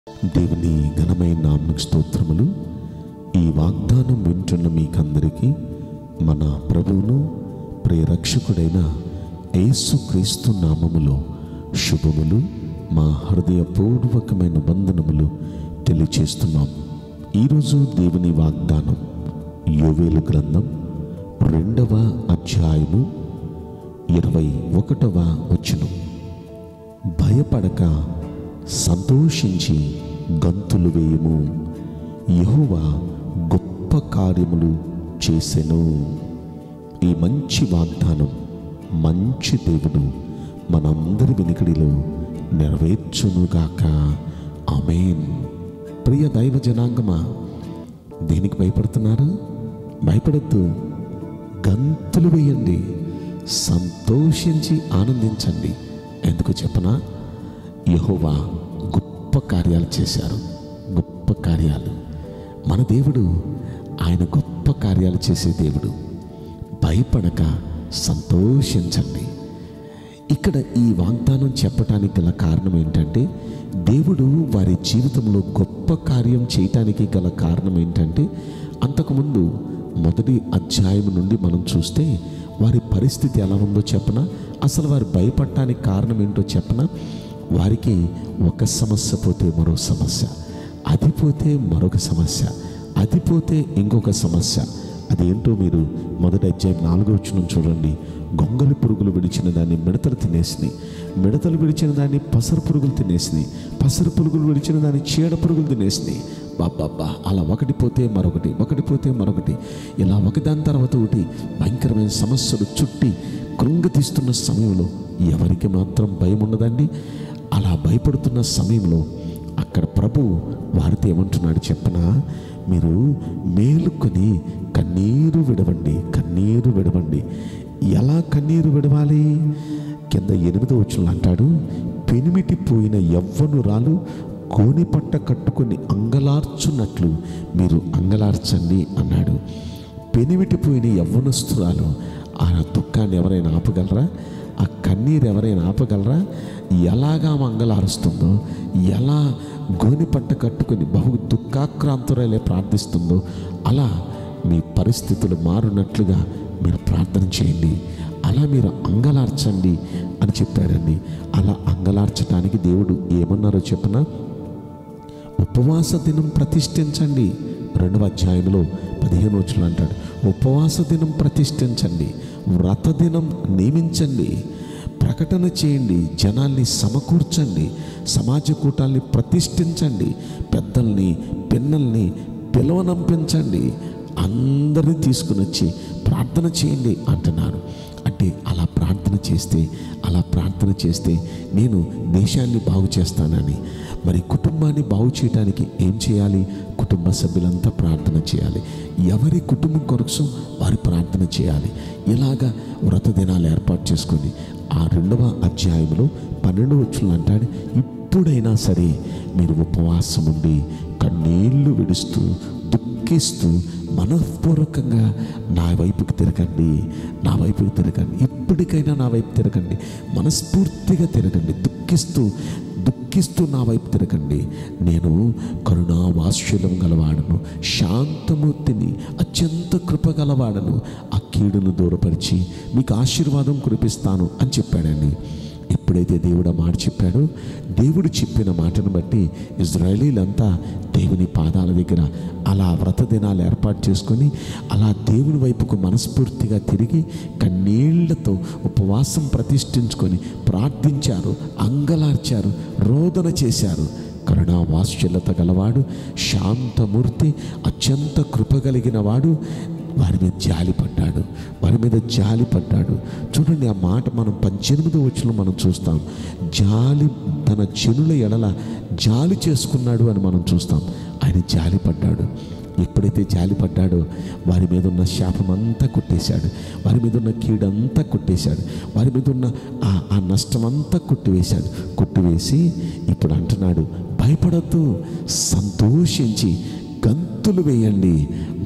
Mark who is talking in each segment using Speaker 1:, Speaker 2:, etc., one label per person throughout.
Speaker 1: దేవుని ఘనమైన నామకు స్తోత్రములు ఈ వాగ్దానం వింటున్న మీకందరికీ మన ప్రభువును ప్రియరక్షకుడైన యేసుక్రీస్తు నామములో శుభములు మా హృదయపూర్వకమైన వందనములు తెలియచేస్తున్నాం ఈరోజు దేవుని వాగ్దానం యోవేలు గ్రంథం రెండవ అధ్యాయము ఇరవై ఒకటవ వచనం భయపడక సంతోషించి గంతులు వేయము యెహోవా గొప్ప కార్యములు చేసెను ఈ మంచి వాగ్దానం మంచి దేవుడు మనందరి వెనుకడిలో నెరవేర్చునుగాక ఆమేన్ ప్రియ దైవ జనాంగమా దేనికి భయపడుతున్నారు భయపడద్దు గంతులు వేయండి సంతోషించి ఆనందించండి ఎందుకు చెప్పనా యెహోవా గొప్ప కార్యాలు చేశారు గొప్ప కార్యాలు మన దేవుడు ఆయన గొప్ప కార్యాలు చేసే దేవుడు భయపడక సంతోషించండి ఇక్కడ ఈ వాగ్దానం చెప్పటానికి గల కారణం ఏంటంటే దేవుడు వారి జీవితంలో గొప్ప కార్యం చేయటానికి గల కారణం ఏంటంటే అంతకుముందు మొదటి అధ్యాయం నుండి మనం చూస్తే వారి పరిస్థితి ఎలా ఉందో చెప్పనా అసలు వారు భయపడటానికి కారణం ఏంటో చెప్పనా వారికి ఒక సమస్య పోతే మరో సమస్య అది పోతే మరొక సమస్య అది పోతే ఇంకొక సమస్య అదేంటో మీరు మొదటి అధ్యాయం నాలుగో వచ్చిన చూడండి గొంగలి పురుగులు విడిచిన దాన్ని మిడతలు తినేసినాయి మిడతలు విడిచిన దాన్ని పసరు పురుగులు తినేసినాయి పసరు పురుగులు విడిచిన దాన్ని చీడ పురుగులు తినేసినాయి బాబాబ్బా అలా ఒకటి పోతే మరొకటి ఒకటి పోతే మరొకటి ఇలా ఒకదాని తర్వాత ఒకటి భయంకరమైన సమస్యలు చుట్టి కృంగతీస్తున్న సమయంలో ఎవరికి మాత్రం భయం ఉండదండి అలా భయపడుతున్న సమయంలో అక్కడ ప్రభు వారితో ఏమంటున్నాడు చెప్పనా మీరు మేలుకొని కన్నీరు విడవండి కన్నీరు విడవండి ఎలా కన్నీరు విడవాలి కింద ఎనిమిదో వచ్చిన అంటాడు పెనిమిటి పోయిన యవ్వనురాలు గోని పట్ట కట్టుకొని అంగలార్చున్నట్లు మీరు అంగలార్చండి అన్నాడు పెనిమిటిపోయిన యవ్వనస్తురాలు ఆ దుఃఖాన్ని ఎవరైనా ఆపగలరా ఆ కన్నీరు ఎవరైనా ఆపగలరా ఎలాగా ఆమె అంగలారుస్తుందో ఎలా గోని పట్ట కట్టుకొని బహు దుఃఖాక్రాంతురాలే ప్రార్థిస్తుందో అలా మీ పరిస్థితులు మారునట్లుగా మీరు ప్రార్థన చేయండి అలా మీరు అంగలార్చండి అని చెప్పాడండి అలా అంగలార్చడానికి దేవుడు ఏమన్నారో చెప్పనా ఉపవాస దినం ప్రతిష్ఠించండి రెండవ అధ్యాయంలో పదిహేను వచ్చులు అంటాడు ఉపవాస దినం ప్రతిష్ఠించండి వ్రత దినం నియమించండి ప్రకటన చేయండి జనాల్ని సమకూర్చండి సమాజ కూటాల్ని ప్రతిష్ఠించండి పెద్దల్ని పిన్నల్ని పిలవనంపించండి అందరినీ తీసుకుని వచ్చి ప్రార్థన చేయండి అంటున్నారు అంటే అలా ప్రార్థన చేస్తే అలా ప్రార్థన చేస్తే నేను దేశాన్ని బాగు చేస్తానని మరి కుటుంబాన్ని బాగు చేయడానికి ఏం చేయాలి కుటుంబ సభ్యులంతా ప్రార్థన చేయాలి ఎవరి కుటుంబం కొరకు వారి ప్రార్థన చేయాలి ఇలాగా వ్రత దినాలు ఏర్పాటు చేసుకొని ఆ రెండవ అధ్యాయంలో పన్నెండు వచ్చులు అంటాడు ఇప్పుడైనా సరే మీరు ఉపవాసం ఉండి కన్నీళ్లు విడుస్తూ దుఃఖిస్తూ మనఃపూర్వకంగా నా వైపుకి తిరగండి నా వైపుకి తిరగండి ఇప్పటికైనా నా వైపు తిరగండి మనస్ఫూర్తిగా తిరగండి దుఃఖిస్తూ దుఃఖిస్తూ నా వైపు తిరగండి నేను కరుణా వాత్సల్యం గలవాడను శాంతమూర్తిని అత్యంత కృప గలవాడను ఆ కీడును దూరపరిచి మీకు ఆశీర్వాదం కురిపిస్తాను అని చెప్పాడండి ఎప్పుడైతే దేవుడు ఆ మాట చెప్పాడో దేవుడు చెప్పిన మాటను బట్టి ఇజ్రాయలీలంతా దేవుని పాదాల దగ్గర అలా వ్రత దినాలు ఏర్పాటు చేసుకొని అలా దేవుని వైపుకు మనస్ఫూర్తిగా తిరిగి కన్నీళ్లతో ఉపవాసం ప్రతిష్ఠించుకొని ప్రార్థించారు అంగలార్చారు రోదన చేశారు కరుణా వాత్సల్యత గలవాడు శాంతమూర్తి అత్యంత కృప కలిగిన వాడు వారి మీద జాలి పడ్డాడు వారి మీద జాలి పడ్డాడు చూడండి ఆ మాట మనం పద్దెనిమిదో వచ్చిన మనం చూస్తాం జాలి తన చెనుల ఎడల జాలి చేసుకున్నాడు అని మనం చూస్తాం ఆయన జాలి పడ్డాడు ఎప్పుడైతే జాలి పడ్డాడో వారి మీద ఉన్న శాపం అంతా కొట్టేశాడు వారి మీద ఉన్న కీడంతా కొట్టేశాడు వారి మీద ఉన్న ఆ ఆ నష్టం అంతా కొట్టివేశాడు కొట్టివేసి ఇప్పుడు అంటున్నాడు భయపడద్దు సంతోషించి గంతులు వేయండి గొప్ప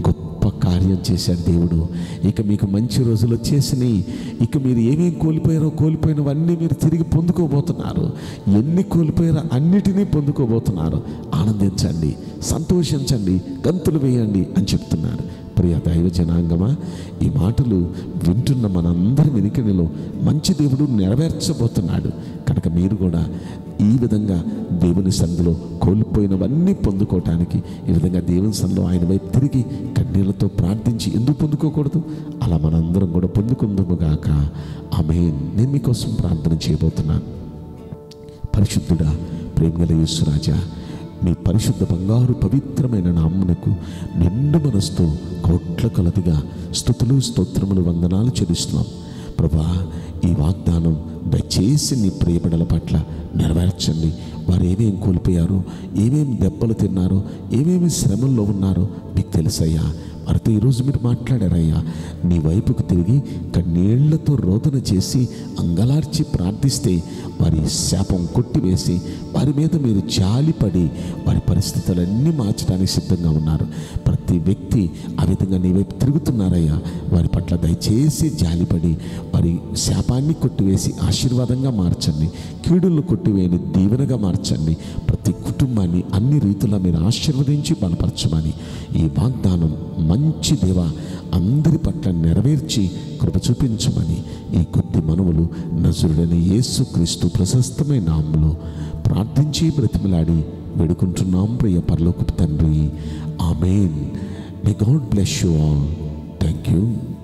Speaker 1: గొప్ప కార్యం చేశాడు దేవుడు ఇక మీకు మంచి రోజులు వచ్చేసినాయి ఇక మీరు ఏమేం కోల్పోయారో కోల్పోయినవన్నీ మీరు తిరిగి పొందుకోబోతున్నారు ఎన్ని కోల్పోయారో అన్నిటినీ పొందుకోబోతున్నారు ఆనందించండి సంతోషించండి గంతులు వేయండి అని చెప్తున్నారు ప్రియ దైవ జనాంగమా ఈ మాటలు వింటున్న మనందరి వెనుకనిలో మంచి దేవుడు నెరవేర్చబోతున్నాడు కనుక మీరు కూడా ఈ విధంగా దేవుని సందులో కోల్పోయినవన్నీ పొందుకోవటానికి ఈ విధంగా దేవుని సందులో ఆయన వైపు తిరిగి కన్నీళ్లతో ప్రార్థించి ఎందుకు పొందుకోకూడదు అలా మనందరం కూడా పొందుకుందాము గాక ఆమె నేను మీకోసం ప్రార్థన చేయబోతున్నాను పరిశుద్ధుడా ప్రేమగల యేసురాజా మీ పరిశుద్ధ బంగారు పవిత్రమైన నామ్మునకు నిండు మనసుతో కోట్ల కొలదిగా స్థుతులు స్తోత్రములు వందనాలు చెల్లిస్తున్నాం ప్రభా ఈ వాగ్దానం దయచేసి నీ ప్రియబడల పట్ల నెరవేర్చండి వారు ఏమేం కోల్పోయారో ఏమేం దెబ్బలు తిన్నారో ఏమేమి శ్రమల్లో ఉన్నారో మీకు తెలుసయ్యా వారితో ఈరోజు మీరు మాట్లాడారయ్యా నీ వైపుకు తిరిగి కన్నీళ్లతో రోదన చేసి అంగలార్చి ప్రార్థిస్తే వారి శాపం కొట్టివేసి వారి మీద మీరు జాలిపడి వారి పరిస్థితులన్నీ మార్చడానికి సిద్ధంగా ఉన్నారు ప్రతి వ్యక్తి ఆ విధంగా నీ వైపు తిరుగుతున్నారయ్యా వారి పట్ల దయచేసి జాలిపడి వారి శాపాన్ని కొట్టివేసి ఆశీర్వాదంగా మార్చండి కీడులను కొట్టివేయని దీవెనగా మార్చండి ప్రతి కుటుంబాన్ని అన్ని రీతుల్లో మీరు ఆశీర్వదించి బలపరచమని ఈ వాగ్దానం మంచి దేవ అందరి పట్ల నెరవేర్చి కృప చూపించమని ఈ కొద్ది మనవులు నజరుడని యేసు క్రీస్తు ప్రశస్తమైన నామములో ప్రార్థించి బ్రతిమలాడి వేడుకుంటున్నాం ప్రియ పరలోకపు తండ్రి amen may God bless you all thank you